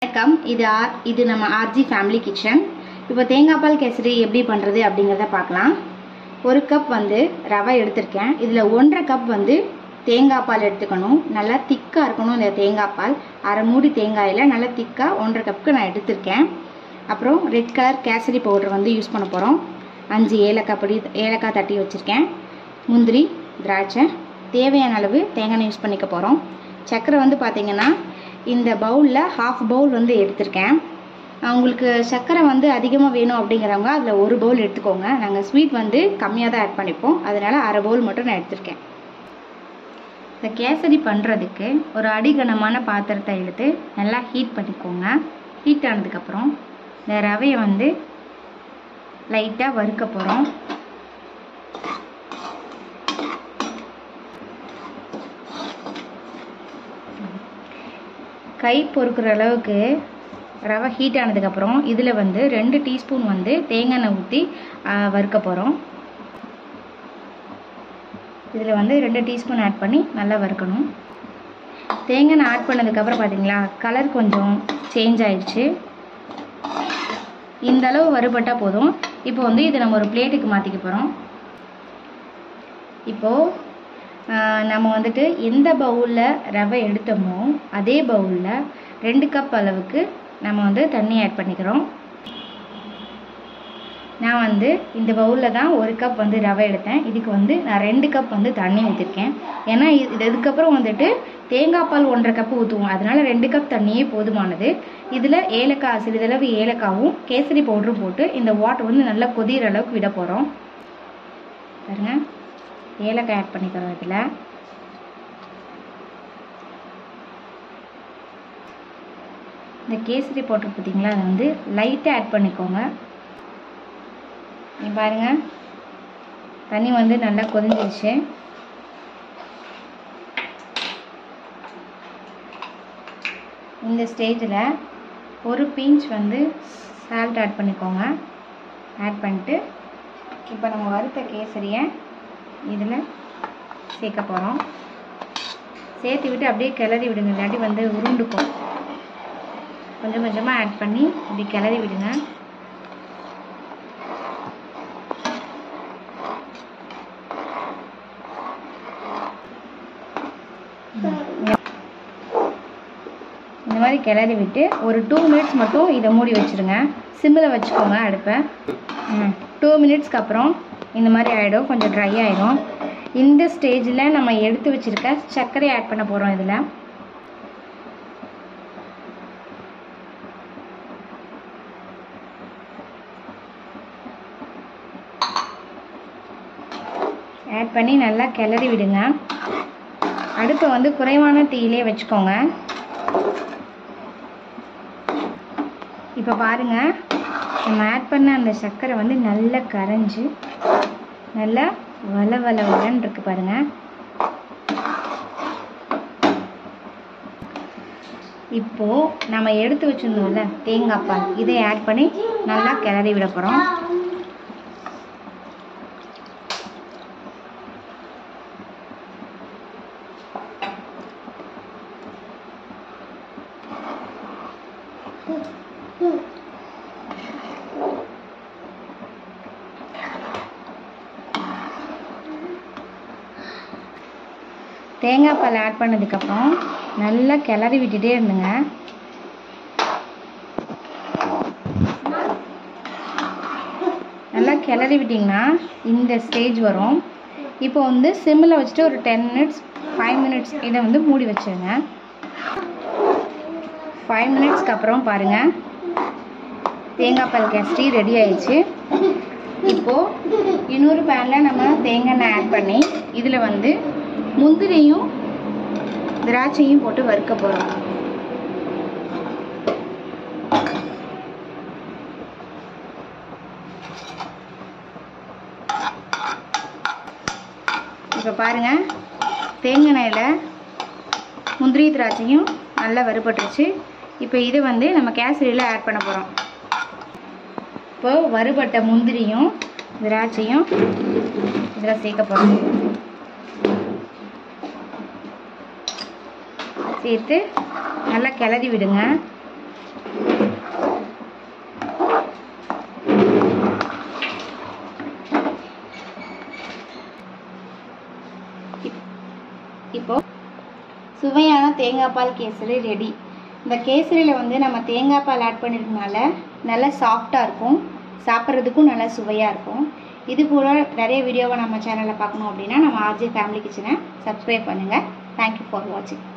வணக்கம் இது ஆர் இது நம்ம ஆர்ஜி ஃபேமிலி கிச்சன் இப்போ தேங்காய் பால் கேசரி எப்படி பண்ணுறது அப்படிங்கிறத பார்க்கலாம் ஒரு கப் வந்து ரவை எடுத்திருக்கேன் இதில் ஒன்றரை கப் வந்து தேங்காய் பால் எடுத்துக்கணும் நல்லா திக்காக இருக்கணும் இந்த தேங்காய் பால் அரை மூடி தேங்காயில் நல்லா திக்காக ஒன்றரை கப்புக்கு நான் எடுத்திருக்கேன் அப்புறம் ரெட் கலர் கேசரி பவுடர் வந்து யூஸ் பண்ண போகிறோம் அஞ்சு ஏலக்காய் பொடி ஏலக்காய் தட்டி வச்சுருக்கேன் முந்திரி திராட்சை தேவையான அளவு தேங்காய் எண்ணெய் யூஸ் பண்ணிக்க போகிறோம் சர்க்கரை வந்து பார்த்திங்கன்னா இந்த பவுலில் ஹாஃப் பவுல் வந்து எடுத்திருக்கேன் உங்களுக்கு சர்க்கரை வந்து அதிகமாக வேணும் அப்படிங்கிறவங்க அதில் ஒரு பவுல் எடுத்துக்கோங்க நாங்கள் ஸ்வீட் வந்து கம்மியாக தான் ஆட் பண்ணிப்போம் அதனால் அரை பவுல் மட்டும் நான் எடுத்திருக்கேன் இந்த கேசரி பண்ணுறதுக்கு ஒரு அடிகனமான பாத்திரத்தை எடுத்து நல்லா ஹீட் பண்ணிக்கோங்க ஹீட் ஆனதுக்கப்புறம் இந்த ரவையை வந்து லைட்டாக வறுக்க போகிறோம் கை பொறுக்கிற அளவுக்கு ரவை ஹீட் ஆனதுக்கப்புறம் இதில் வந்து ரெண்டு டீஸ்பூன் வந்து தேங்காய் எண்ணெய் ஊற்றி வறுக்க போகிறோம் இதில் வந்து ரெண்டு டீஸ்பூன் ஆட் பண்ணி நல்லா வறுக்கணும் தேங்காய் எண்ணெய் ஆட் பண்ணதுக்கப்புறம் பார்த்தீங்களா கலர் கொஞ்சம் சேஞ்ச் ஆயிடுச்சு இந்த அளவு வறுபட்டால் போதும் இப்போ வந்து இதை நம்ம ஒரு பிளேட்டுக்கு மாற்றிக்க போகிறோம் இப்போது நம்ம வந்துட்டு எந்த பவுலில் ரவை எடுத்தோமோ அதே பவுலில் ரெண்டு கப் அளவுக்கு நம்ம வந்து தண்ணி ஆட் பண்ணிக்கிறோம் நான் வந்து இந்த பவுலில் தான் ஒரு கப் வந்து ரவை எடுத்தேன் இதுக்கு வந்து நான் ரெண்டு கப் வந்து தண்ணி ஊற்றிருக்கேன் ஏன்னா இது இதுக்கப்புறம் வந்துட்டு தேங்காய் பால் ஒன்றரை கப்பு ஊற்றுவோம் அதனால் ரெண்டு கப் தண்ணியே போதுமானது இதில் ஏலக்காய் சிறிதளவு ஏலக்காவும் கேசரி பவுடரும் போட்டு இந்த வாட்டர் வந்து நல்லா கொதிகிற அளவுக்கு விட போகிறோம் பாருங்க ஏலக்காய் ஆட் பண்ணிக்கிறோம் இதில் இந்த கேசரி போட்டு பார்த்தீங்களா அதை வந்து லைட்டாக ஆட் பண்ணிக்கோங்க நீ பாருங்க தண்ணி வந்து நல்லா கொதிஞ்சிருச்சு இந்த ஸ்டேஜில் ஒரு பீஞ்ச் வந்து சால்ட் ஆட் பண்ணிக்கோங்க ஆட் பண்ணிட்டு இப்போ நம்ம வறுத்த கேசரியை இதில் சேர்க்க போகிறோம் சேர்த்து விட்டு அப்படியே கிளறி விடுங்க இல்லாட்டி வந்து உருண்டுக்கும் கொஞ்சம் கொஞ்சமாக ஆட் பண்ணி இப்படி கிளறி விடுங்க இந்த மாதிரி கிளறி விட்டு ஒரு டூ மினிட்ஸ் மட்டும் இதை மூடி வச்சுருங்க சிம்மில் வச்சுக்கோங்க அடுப்பை டூ மினிட்ஸ்க்கு அப்புறம் இந்த மாதிரி ஆகிடும் கொஞ்சம் ட்ரை ஆகிடும் இந்த ஸ்டேஜில் நம்ம எடுத்து வச்சுருக்க சர்க்கரை ஆட் பண்ண போகிறோம் இதில் ஆட் பண்ணி நல்லா கிளறி விடுங்க அடுப்பை வந்து குறைவான தீயிலே வச்சுக்கோங்க இப்போ பாருங்கள் நம்ம ஆட் பண்ண அந்த சர்க்கரை வந்து நல்லா கரைஞ்சி நல்லா வள வள வளன்னு இருக்கு பாருங்க இப்போ நம்ம எடுத்து வச்சிருந்தோம்ல தேங்காய் பால் இதை ஆட் பண்ணி நல்லா கிளறி விட போகிறோம் தேங்காய் பால் ஆட் பண்ணதுக்கப்புறம் நல்லா கிளறி விட்டுட்டே இருந்துங்க நல்லா கிளறி விட்டிங்கன்னா இந்த ஸ்டேஜ் வரும் இப்போ வந்து சிம்மில் வச்சுட்டு ஒரு டென் மினிட்ஸ் ஃபைவ் மினிட்ஸ் இதை வந்து மூடி வச்சுருங்க ஃபைவ் மினிட்ஸ்க்கு அப்புறம் பாருங்கள் தேங்காய் பால் கேஸ்ட்ரி ரெடி ஆயிடுச்சு இப்போது இன்னொரு பேனில் நம்ம தேங்காய் எண்ணெய் ஆட் பண்ணி இதில் வந்து முந்திரியும் திராட்சையும் போட்டு வறுக்க போகிறோம் இப்போ பாருங்கள் தேங்காய் எண்ணெயில் முந்திரி திராட்சையும் நல்லா வறுபட்டுருச்சு இப்போ இது வந்து நம்ம கேசரியில் ஆட் பண்ண போகிறோம் இப்போ வறுபட்ட முந்திரியும் திராட்சையும் இதில் சேர்க்க போகிறோம் சேர்த்து நல்லா கிளறி விடுங்க இப்போ சுவையான தேங்காய் பால் கேசரி ரெடி இந்த கேசரியில் வந்து நம்ம தேங்காய் பால் ஆட் பண்ணியிருக்கனால நல்லா சாஃப்டாக இருக்கும் சாப்பிட்றதுக்கும் நல்லா சுவையாக இருக்கும் இது போல் நிறைய வீடியோவை நம்ம சேனலில் பார்க்கணும் அப்படின்னா நம்ம ஆர்ஜே ஃபேமிலி கிச்சனை சப்ஸ்கிரைப் பண்ணுங்கள் தேங்க்யூ ஃபார் வாட்சிங்